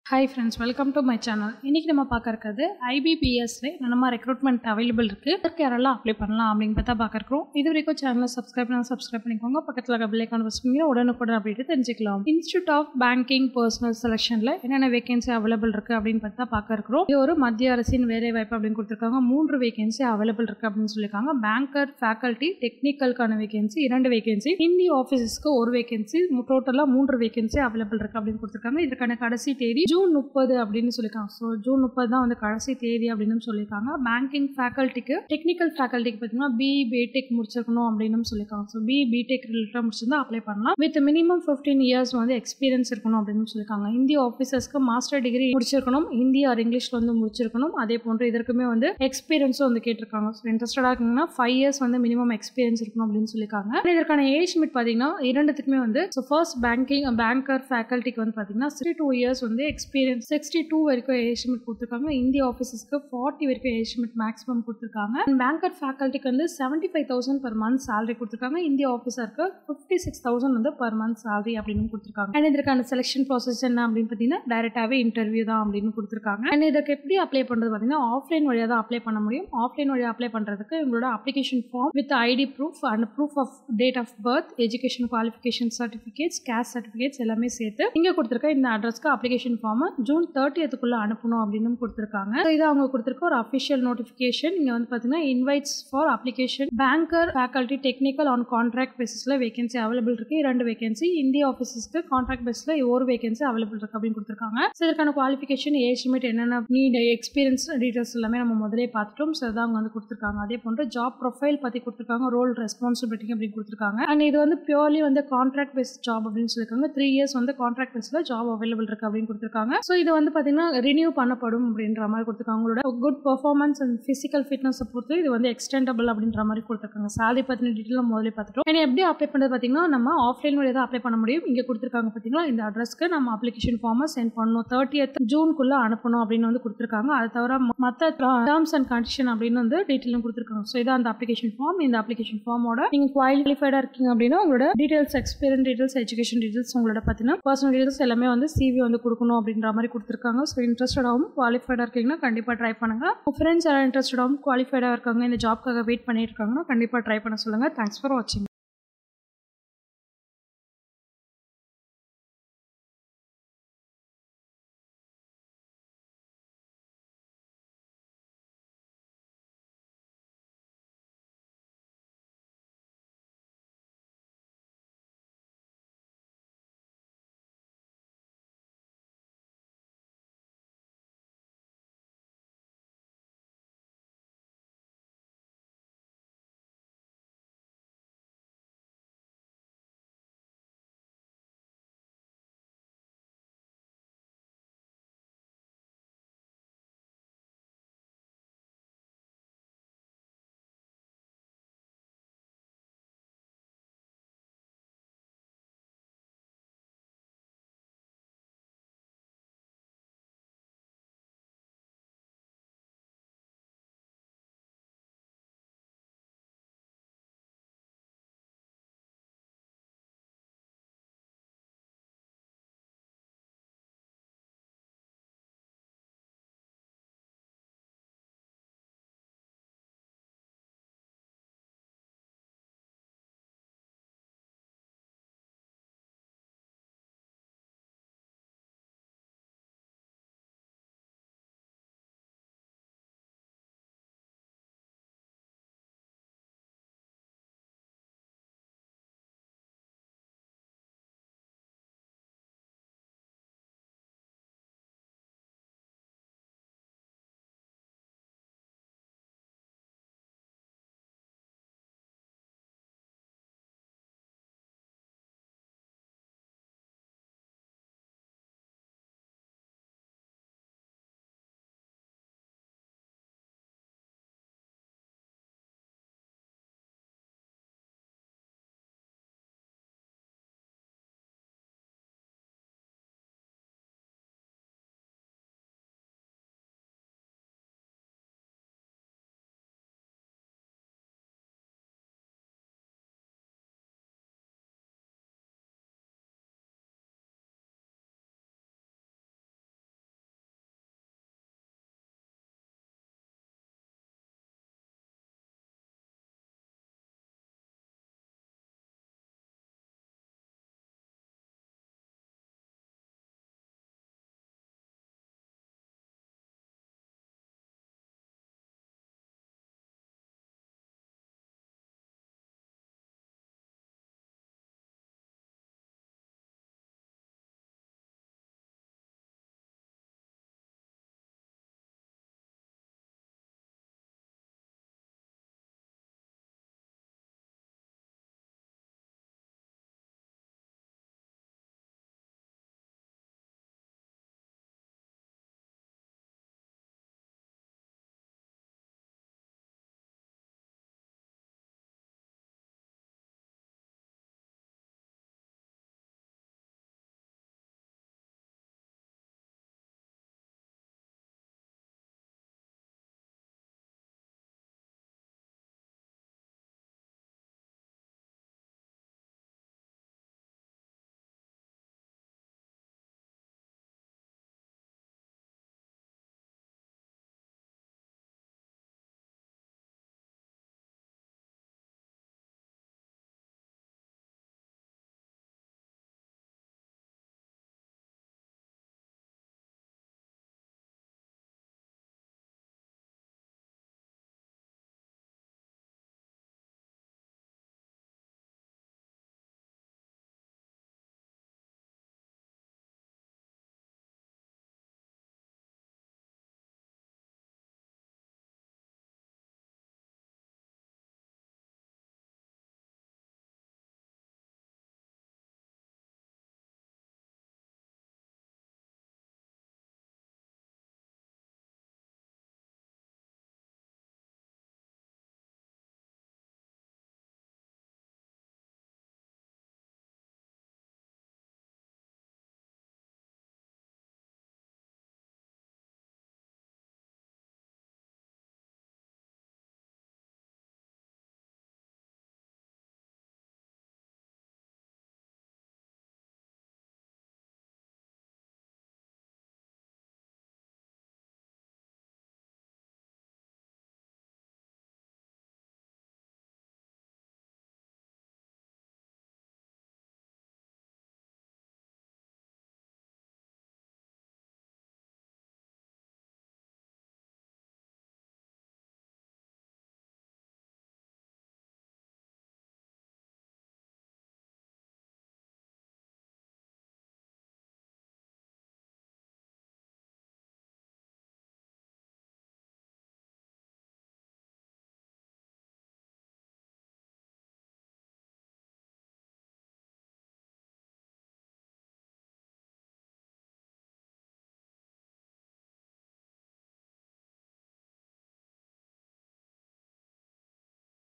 hi friends welcome to my channel இன்றைக்கி நம்ம பார்க்க இருக்கிறது ஐபிபிஎஸ்ல நம்ம ரெக்ரூட்மெண்ட் அவைலபிள் இருக்குது அதற்கு யாரெல்லாம் அப்ளை பண்ணலாம் அப்படின்னு பார்த்தா பார்க்க இருக்கிறோம் இது வரைக்கும் சேனலை சப்ஸ்கிரைப் பண்ணால் சப்ஸ்கிரைப் பண்ணிக்கோங்க பக்கத்தில் இருக்க பில்லை கான்வர்ஸ் பண்ணி உடனுக்குடன் அப்படின்னு தெரிஞ்சுக்கலாம் இன்ஸ்டியூட் ஆஃப் பேங்கிங் பர்சனல் செலெக்ஷனில் என்னென்ன வேகன்சி அவைலபிள் இருக்குது அப்படின்னு பார்த்தா பார்க்க இருக்கிறோம் இது ஒரு மத்திய அரசின் வேலை வாய்ப்பு அப்படின்னு கொடுத்துருக்காங்க மூன்று வேகன்சி அவைலபிள் இருக்குது அப்படின்னு சொல்லியிருக்காங்க பேங்கர் ஃபேக்கல்ட்டி டெக்னிக்கலுக்கான வேகன்சி இரண்டு வேகன்சி ஹிந்தி ஆஃபீஸஸ்க்கு ஒரு வேகன்சி டோட்டலாக மூன்று வேகன்சி அவைலபிள் இருக்குது அப்படின்னு கொடுத்துருக்காங்க இதற்கான கடைசி தேதி ஜூன் முப்பது அப்படின்னு சொல்லியிருக்காங்க ஸோ ஜூன் முப்பது தான் வந்து கடைசி தேதி அப்படின்னு சொல்லியிருக்காங்க பேங்கிங் ஃபேக்கல்ட்டிக்கு டெக்னிக்கல் ஃபேக்கல்ட்டிக்கு பார்த்தீங்கன்னா பிஇ பிடெக் முடிச்சிருக்கணும் அப்படின்னு சொல்லியிருக்காங்க ஸோ பிஇ பிடெக் ரிலேட்டடாக முடிச்சிருந்தா அப்ளை பண்ணலாம் வித் மினிமம் ஃபிஃப்டீன் இயர்ஸ் வந்து எக்ஸ்பீரியன்ஸ் இருக்கணும் அப்படின்னு சொல்லியிருக்காங்க ஹிந்தி ஆஃபீஸர்ஸ்க்கு மாஸ்டர் டிகிரி முடிச்சிருக்கணும் ஹிந்தி ஆர் இங்கிலீஷில் வந்து முடிச்சிருக்கணும் அதே போன்று இதற்குமே வந்து எக்ஸ்பீரியன்ஸும் வந்து கேட்டிருக்காங்க ஸோ இன்ட்ரெஸ்டடாக இருக்கீங்கன்னா ஃபைவ் இயர்ஸ் வந்து மினிமம் எக்ஸ்பீரியன்ஸ் இருக்கணும் அப்படின்னு சொல்லியிருக்காங்க And இதற்கான ஏஜ் லிமிட் பார்த்தீங்கன்னா இரண்டுத்துக்குமே வந்து ஸோ ஃபர்ஸ்ட் பேங்கிங் பேங்கர் ஃபேக்கல்ட்டிக்கு வந்து பார்த்தீங்கன்னா சிக்ஸ்டி டூ இயர்ஸ் வந்து எக்ஸ்பீரியன்ஸ் சிக்ஸ்டி டூ வரைக்கும் ஏஜ் லிமிட் கொடுத்துருக்காங்க இந்திய ஆஃபீஸஸ்க்கு ஃபார்ட்டி வரைக்கும் ஏஜ் லிமிட் மேக்ஸிமம் கொடுத்துருக்காங்க அண்ட் பேங்கர் ஃபேக்கல்ட்டிக்கு வந்து seventy five thousand per month salary கொடுத்துருக்காங்க இந்திய ஆஃபீஸருக்கு ஃபிஃப்டி சிக்ஸ் தௌசண்ட் வந்து பர் மந்த் salary அப்படின்னு கொடுத்துருக்காங்க அண்ட் இதற்கான செலெக்ஷன் ப்ராசஸ் என்ன அப்படின்னு பார்த்தீங்கன்னா டேரெக்டாகவே இன்டர்வியூ தான் அப்படின்னு கொடுத்துருக்காங்க அண்ட் இதுக்கு எப்படி அப்ளை பண்ணுறது பார்த்தீங்கன்னா ஆஃப்லைன் வழியாக தான் அப்ளை பண்ண முடியும் ஆஃப்லைன் வழியாக அப்ளை பண்ணுறதுக்கு உங்களோட application form with ID proof and proof of date of birth education qualification certificates caste certificates எல்லாமே சேர்த்து இங்கே கொடுத்துருக்க இந்த அட்ரஸ்க்கு அப்ளிகேஷன் ஃபார்மை ஜூன் தேர்ட்டியத்துக்குள்ள அனுப்பணும் அப்படின்னு கொடுத்துருக்காங்க So இது அவங்க கொடுத்துருக்க ஒரு அஃபிஷியல் நோட்டிஃபிகேஷன் இங்கே வந்து பார்த்தீங்கன்னா invites for application banker faculty technical on contract பேசிஸில் வேகன்சி அவைலபிள் இருக்கு ரெண்டு வேகன்சி இந்திய ஆஃபீஸஸ்க்கு கான்ட்ராக்ட் பேஸில் ஒரு வேகன்சி அவைலபிள் இருக்கு அப்படின்னு கொடுத்துருக்காங்க ஸோ இதற்கான குவாலிஃபிகேஷன் ஏஜ் லிமிட் என்னென்ன நீட் எக்ஸ்பீரியன்ஸ் டீட்டெயில்ஸ் எல்லாமே நம்ம முதலே பார்த்துட்டோம் ஸோ அதான் அவங்க வந்து கொடுத்துருக்காங்க அதே போன்று ஜாப் ப்ரொஃபைல் பற்றி கொடுத்துருக்காங்க ரோல் ரெஸ்பான்சிபிலிட்டி அப்படின்னு கொடுத்துருக்காங்க அண்ட் இது வந்து பியூர்லி வந்து கான்ட்ராக்ட் பேஸ் ஜாப் அப்படின்னு சொல்லியிருக்காங்க த்ரீ இயர்ஸ் வந்து கான்ட்ராக்ட் பேஸில் ஜாப் அவைலபிள் இருக்கு அப்படின்னு கொடுத்துருக்காங்க ஸோ இது வந்து பார்த்தீங்கன்னா ரினியூ பண்ணப்படும் அப்படின்ற மாதிரி கொடுத்துருக்காங்க உங்களோட குட் பர்ஃபார்மன்ஸ் அண்ட் ஃபிசிக்கல் ஃபிட்னஸை பொறுத்து இது வந்து எக்ஸ்டெண்டபிள் அப்படின்ற மாதிரி கொடுத்துருக்காங்க சாலரி பற்றின டீட்டெயில் நம்ம முதல்ல பார்த்துட்டோம் அண்ட் எப்படி அப்ளை பண்ணுறது பார்த்தீங்கன்னா நம்ம ஆஃப்லைன் வழியாக தான் அப்ளை பண்ண முடியும் இங்கே கொடுத்துருக்காங்க பார்த்தீங்களா இந்த அட்ரஸ்க்கு நம்ம அப்ளிகேஷன் ஃபார்மை சென்ட் பண்ணணும் தேர்ட்டியத் ஜூனுக்குள்ளே அனுப்பணும் அப்படின்னு வந்து கொடுத்துருக்காங்க அது தவிர மற்ற டேர்ம்ஸ் அண்ட் கண்டிஷன் அப்படின்னு வந்து டீட்டெயிலும் கொடுத்துருக்காங்க ஸோ இதான் அந்த அப்ளிகேஷன் ஃபார்ம் இந்த அப்ளிகேஷன் ஃபார்மோட நீங்கள் குவாலிஃபைடாக இருக்கீங்க அப்படின்னா உங்களோட details experience details education details உங்களோட பார்த்தீங்கன்னா பர்சனல் டீடைல்ஸ் எல்லாமே வந்து சிவி வந்து கொடுக்கணும் அப்படின்ற மாதிரி கொடுத்துருக்காங்க ஸோ இன்ட்ரெஸ்டடாகவும் குவாலிஃபைடாக இருக்கீங்கன்னா கண்டிப்பாக ட்ரை பண்ணுங்க உங்கள் ஃப்ரெண்ட்ஸ் யாரும் இன்ட்ரெஸ்டடாகவும் குவாலிஃபைடாக இருக்காங்க இந்த ஜாப்க்காக வெயிட் பண்ணிட்டு இருக்காங்கன்னா கண்டிப்பாக ட்ரை பண்ண சொல்லுங்கள் தேங்க்ஸ் ஃபார் வாட்சிங்